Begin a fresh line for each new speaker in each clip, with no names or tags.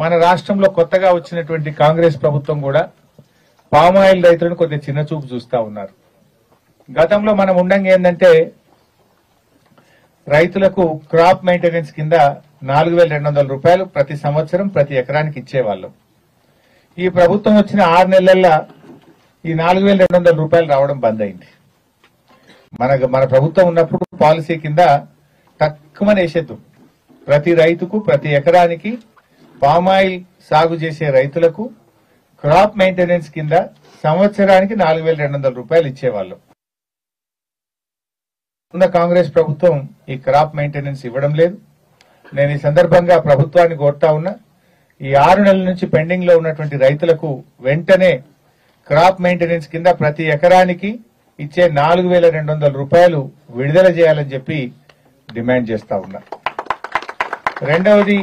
మన రాష్ట్రంలో కొత్తగా వచ్చినటువంటి కాంగ్రెస్ ప్రభుత్వం కూడా పామాయిల్ రైతులను కొద్దిగా చిన్న చూపు చూస్తా ఉన్నారు గతంలో మనం ఉండంగా ఏంటంటే రైతులకు క్రాప్ మెయింటెనెన్స్ కింద నాలుగు వేల రెండు వందల రూపాయలు ప్రతి సంవత్సరం ప్రతి ఎకరానికి ఇచ్చేవాళ్ళం ఈ ప్రభుత్వం వచ్చిన ఆరు నెలల్లో ఈ నాలుగు వేల రెండు వందల రూపాయలు రావడం బంద్ అయింది మన మన ప్రభుత్వం ఉన్నప్పుడు పాలసీ కింద తక్కువ వేసేద్దు ప్రతి రైతుకు ప్రతి ఎకరానికి పామాయిల్ సాగు చేసే రైతులకు క్రాప్ మెయింటెనెన్స్ కింద సంవత్సరానికి నాలుగు వేల రెండు వందల రూపాయలు ఇచ్చేవాళ్ళం ఉన్న కాంగ్రెస్ ప్రభుత్వం ఈ క్రాప్ మెయింటెనెన్స్ ఇవ్వడం లేదు నేను ఈ సందర్భంగా ప్రభుత్వాన్ని కోరుతా ఉన్నా ఈ ఆరు నెలల నుంచి పెండింగ్ లో ఉన్నటువంటి రైతులకు వెంటనే క్రాప్ మెయింటెనెన్స్ కింద ప్రతి ఎకరానికి ఇచ్చే నాలుగు వేల రెండు వందల రూపాయలు విడుదల చేయాలని చెప్పి డిమాండ్ చేస్తా ఉన్నా రెండవది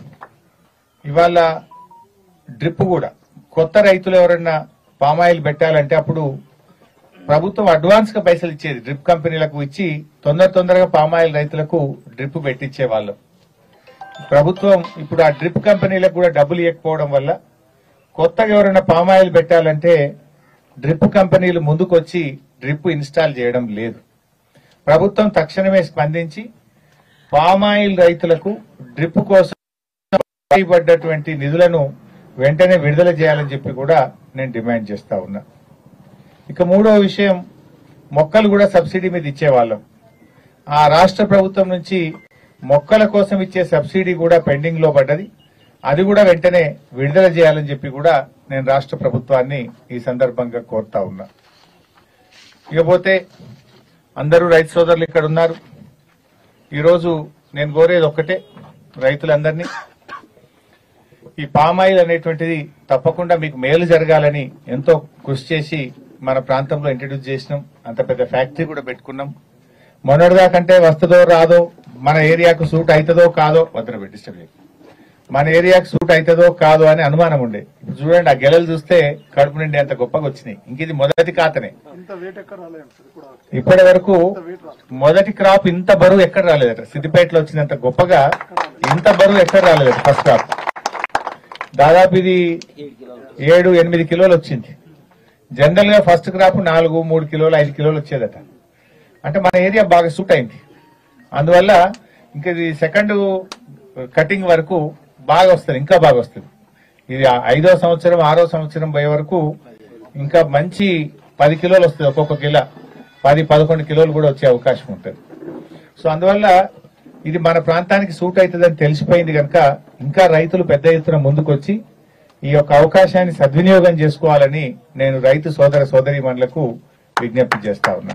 ఇవాళ డ్రిప్ కూడా కొత్త రైతులు ఎవరన్నా పామాయిల్ పెట్టాలంటే అప్పుడు ప్రభుత్వం అడ్వాన్స్ గా పైసలు ఇచ్చేది డ్రిప్ కంపెనీలకు ఇచ్చి తొందర తొందరగా పామాయిల్ రైతులకు డ్రిప్ పెట్టించే వాళ్ళు ప్రభుత్వం ఇప్పుడు ఆ డ్రిప్ కంపెనీలకు కూడా డబ్బులు ఇవ్వకపోవడం వల్ల కొత్తగా ఎవరైనా పామాయిల్ పెట్టాలంటే డ్రిప్ కంపెనీలు ముందుకొచ్చి డ్రిప్ ఇన్స్టాల్ చేయడం లేదు ప్రభుత్వం తక్షణమే స్పందించి పామాయిల్ రైతులకు డ్రిప్ కోసం పడ్డటువంటి నిధులను వెంటనే విడుదల చేయాలని చెప్పి కూడా నేను డిమాండ్ చేస్తా ఉన్నా ఇక మూడో విషయం మొక్కలు కూడా సబ్సిడీ మీద ఇచ్చేవాళ్ళం ఆ రాష్ట్ర ప్రభుత్వం నుంచి మొక్కల కోసం ఇచ్చే సబ్సిడీ కూడా పెండింగ్ లో పడ్డది అది కూడా వెంటనే విడుదల చేయాలని చెప్పి కూడా నేను రాష్ట్ర ప్రభుత్వాన్ని ఈ సందర్భంగా కోరుతా ఉన్నా ఇకపోతే అందరూ రైతు సోదరులు ఇక్కడ ఉన్నారు ఈరోజు నేను కోరేది ఒక్కటే రైతులందరినీ ఈ పామాయిల్ అనేటువంటిది తప్పకుండా మీకు మేలు జరగాలని ఎంతో కృషి చేసి మన ప్రాంతంలో ఇంట్రడ్యూస్ చేసినాం అంత పెద్ద ఫ్యాక్టరీ కూడా పెట్టుకున్నాం మొన్నటిదాకంటే వస్తుందో రాదో మన ఏరియాకు సూట్ అవుతుందో కాదో వద్దన పెట్టిష్టం మన ఏరియాకు సూట్ అవుతుందో కాదో అని అనుమానం ఉండే ఇప్పుడు చూడండి ఆ గెలలు చూస్తే కడుపు నిండి అంత గొప్పగా వచ్చినాయి ఇంక ఇది మొదటి ఖాతనే
ఇంత వెయిట్ ఎక్కడ రాలేదు సార్ ఇప్పుడు
ఇప్పటి వరకు
వెయిట్ రాలేదు
మొదటి క్రాప్ ఇంత బరువు ఎక్కడ రాలేదట సిద్దిపేటలో వచ్చినంత గొప్పగా ఇంత బరువు ఎక్కడ రాలేదట ఫస్ట్ క్రాప్ దాదాపు ఇది ఏడు ఎనిమిది కిలోలు వచ్చింది జనరల్ గా ఫస్ట్ క్రాప్ నాలుగు మూడు కిలోలు ఐదు కిలోలు వచ్చేదట అంటే మన ఏరియా బాగా సూట్ అయింది అందువల్ల ఇంకా ఇది సెకండ్ కటింగ్ వరకు బాగా వస్తుంది ఇంకా బాగా వస్తుంది ఇది ఆ ఐదో సంవత్సరం ఆరో సంవత్సరం పోయే వరకు ఇంకా మంచి పది కిలోలు వస్తుంది ఒక్కొక్క కిలో పది పదకొండు కిలోలు కూడా వచ్చే అవకాశం ఉంటుంది సో అందువల్ల ఇది మన ప్రాంతానికి సూట్ అవుతుందని తెలిసిపోయింది కనుక ఇంకా రైతులు పెద్ద ఎత్తున ముందుకొచ్చి ఈ యొక్క అవకాశాన్ని సద్వినియోగం చేసుకోవాలని నేను రైతు సోదర సోదరీమణులకు విజ్ఞప్తి చేస్తా ఉన్నా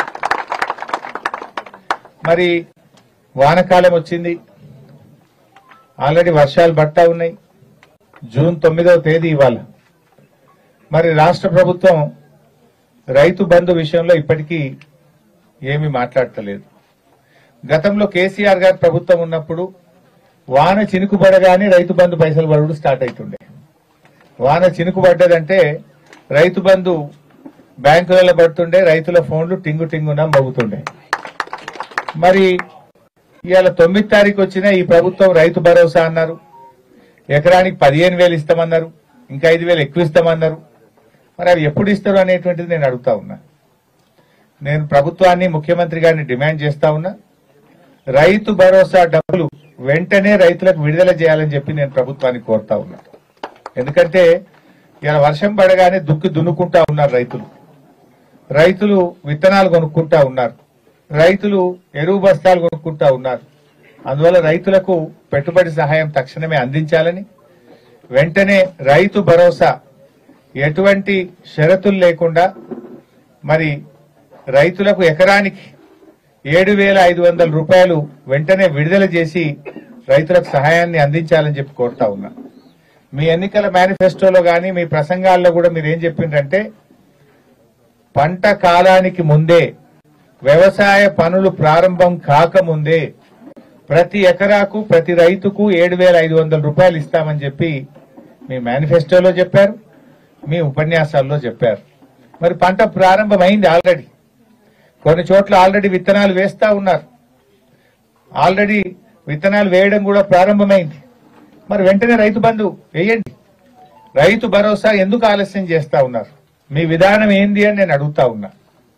మరి వానకాలం వచ్చింది ఆల్రెడీ వర్షాలు పడతా ఉన్నాయి జూన్ తొమ్మిదవ తేదీ ఇవాళ మరి రాష్ట్ర ప్రభుత్వం రైతు బంధు విషయంలో ఇప్పటికీ ఏమీ మాట్లాడతలేదు గతంలో కేసీఆర్ గారి ప్రభుత్వం ఉన్నప్పుడు వాన చినుకు పడగానే రైతు బంధు పైసలు పడుడు స్టార్ట్ అవుతుండే వాన చినుకు పడ్డదంటే రైతు బంధు బ్యాంకులలో పడుతుండే రైతుల ఫోన్లు టింగు టింగున మోగుతుండే మరి ఇవాళ తొమ్మిది తారీఖు వచ్చిన ఈ ప్రభుత్వం రైతు భరోసా అన్నారు ఎకరానికి పదిహేను వేలు ఇస్తామన్నారు ఇంకా ఐదు వేలు ఎక్కువ ఇస్తామన్నారు మరి అవి ఎప్పుడు ఇస్తారు అనేటువంటిది నేను అడుగుతా ఉన్నా నేను ప్రభుత్వాన్ని ముఖ్యమంత్రి గారిని డిమాండ్ చేస్తా ఉన్నా రైతు భరోసా డబ్బులు వెంటనే రైతులకు విడుదల చేయాలని చెప్పి నేను ప్రభుత్వాన్ని కోరుతా ఉన్నా ఎందుకంటే ఇలా వర్షం పడగానే దుక్కి దున్నుకుంటా ఉన్నారు రైతులు రైతులు విత్తనాలు కొనుక్కుంటా ఉన్నారు రైతులు ఎరువు బస్తాలు కొనుక్కుంటా ఉన్నారు అందువల్ల రైతులకు పెట్టుబడి సహాయం తక్షణమే అందించాలని వెంటనే రైతు భరోసా ఎటువంటి షరతులు లేకుండా మరి రైతులకు ఎకరానికి ఏడు వేల ఐదు వందల రూపాయలు వెంటనే విడుదల చేసి రైతులకు సహాయాన్ని అందించాలని చెప్పి కోరుతా ఉన్నా మీ ఎన్నికల మేనిఫెస్టోలో గాని మీ ప్రసంగాల్లో కూడా మీరు ఏం చెప్పిండ్రంటే పంట కాలానికి ముందే వ్యవసాయ పనులు ప్రారంభం కాకముందే ప్రతి ఎకరాకు ప్రతి రైతుకు ఏడు వేల ఐదు వందల రూపాయలు ఇస్తామని చెప్పి మీ మేనిఫెస్టోలో చెప్పారు మీ ఉపన్యాసాల్లో చెప్పారు మరి పంట ప్రారంభమైంది ఆల్రెడీ కొన్ని చోట్ల ఆల్రెడీ విత్తనాలు వేస్తా ఉన్నారు ఆల్రెడీ విత్తనాలు వేయడం కూడా ప్రారంభమైంది మరి వెంటనే రైతు బంధు వేయండి రైతు భరోసా ఎందుకు ఆలస్యం చేస్తా ఉన్నారు మీ విధానం ఏంది అని నేను అడుగుతా ఉన్నా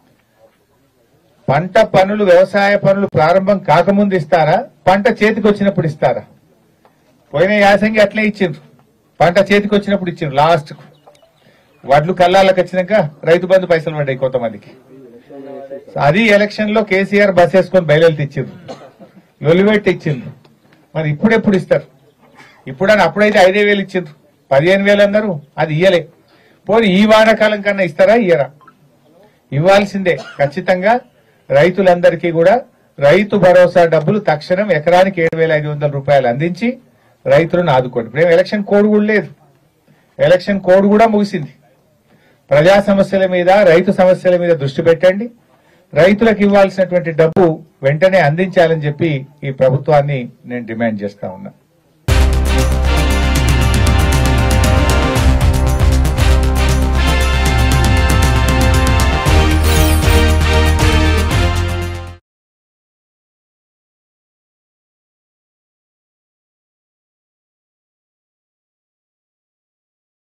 పంట పనులు వ్యవసాయ పనులు ప్రారంభం కాకముందు ఇస్తారా పంట చేతికి వచ్చినప్పుడు ఇస్తారా పోయిన యాసంగి అట్లే ఇచ్చిండ్రు పంట చేతికి వచ్చినప్పుడు ఇచ్చిండ్రు లాస్ట్ వడ్లు కల్లాలకు వచ్చినాక రైతు బంధు పైసలు పడ్డాయి కొంతమందికి అది ఎలక్షన్ లో కేసీఆర్ బస్ వేసుకొని బయలుదేరి ఇచ్చిండ్రు లొలివెట్టి ఇచ్చిండ్రు మరి ఇప్పుడెప్పుడు ఇస్తారు ఇప్పుడని అప్పుడైతే ఐదే వేలు ఇచ్చిండ్రు పదిహేను వేలు అన్నారు అది ఇయ్యలే పోనీ ఈ వానాకాలం కన్నా ఇస్తారా ఇయ్యరా ఇవ్వాల్సిందే ఖచ్చితంగా రైతులందరికీ కూడా రైతు భరోసా డబ్బులు తక్షణం ఎకరానికి ఏడు వేల ఐదు వందల రూపాయలు అందించి రైతులను ఆదుకోండి ఇప్పుడు ఏం ఎలక్షన్ కోడ్ కూడా లేదు ఎలక్షన్ కోడ్ కూడా ముగిసింది ప్రజా సమస్యల మీద రైతు సమస్యల మీద దృష్టి పెట్టండి రైతులకు ఇవ్వాల్సినటువంటి డబ్బు వెంటనే అందించాలని చెప్పి ఈ ప్రభుత్వాన్ని నేను డిమాండ్ చేస్తా ఉన్నా